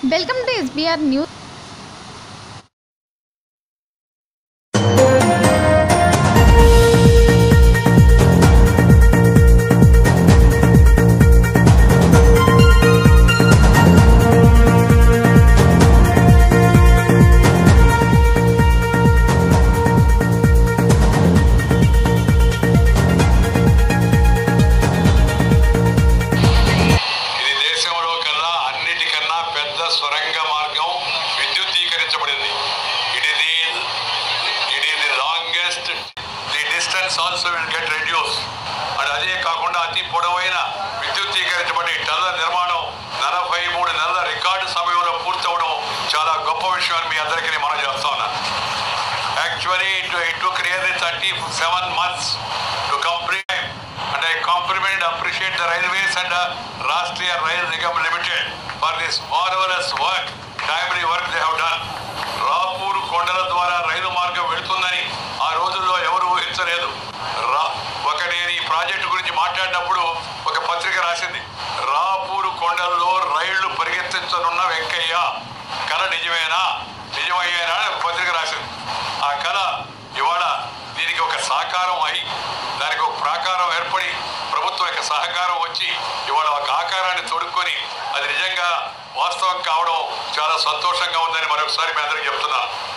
Welcome to SBR news ఇది దేశంలో కల్లా అన్నిటికన్నా పెద్ద సొరంగ మార్గం విద్యుద్దీకరించబడింది ఇట్ ఇది it is the longest the distance also will get reduce and అదే కాకుండా అతి పొడవైన విద్యుద్దీకరించబడి ఈ టన్నల నిర్మాణం నలభై మూడు నెలల రికార్డు సమయంలో పూర్తవడం చాలా గొప్ప విషయం అని మీ అందరికీ మనం చేస్తా ఉన్నాను Actually, it, it took really 37 months to complete. And I compliment, appreciate the railways and uh, Rashtriya Rail Nigam Limited for this marvelous work, timely work they have done. Rapur కొండల ద్వారా రైలు మార్గం వెళుతుందని ఆ రోజుల్లో ఎవరు ఊహించలేదు రా ఒక నేను ఈ ప్రాజెక్టు గురించి మాట్లాడినప్పుడు ఒక పత్రిక రాసింది రాపూరు కొండల్లో రైళ్లు పరిగెత్తించనున్న వెంకయ్య కళ నిజమేనా నిజమయ్యేనా అని ఒక పత్రిక రాసింది ఆ కళ ఇవాళ దీనికి ఒక సాకారం అయి దానికి ఒక ప్రాకారం ఏర్పడి ప్రభుత్వం యొక్క సహకారం వచ్చి ఇవాళ ఒక ఆకారాన్ని తొడుక్కొని అది నిజంగా వాస్తవం కావడం చాలా సంతోషంగా ఉందని మరొకసారి మీ అందరికీ చెప్తున్నాను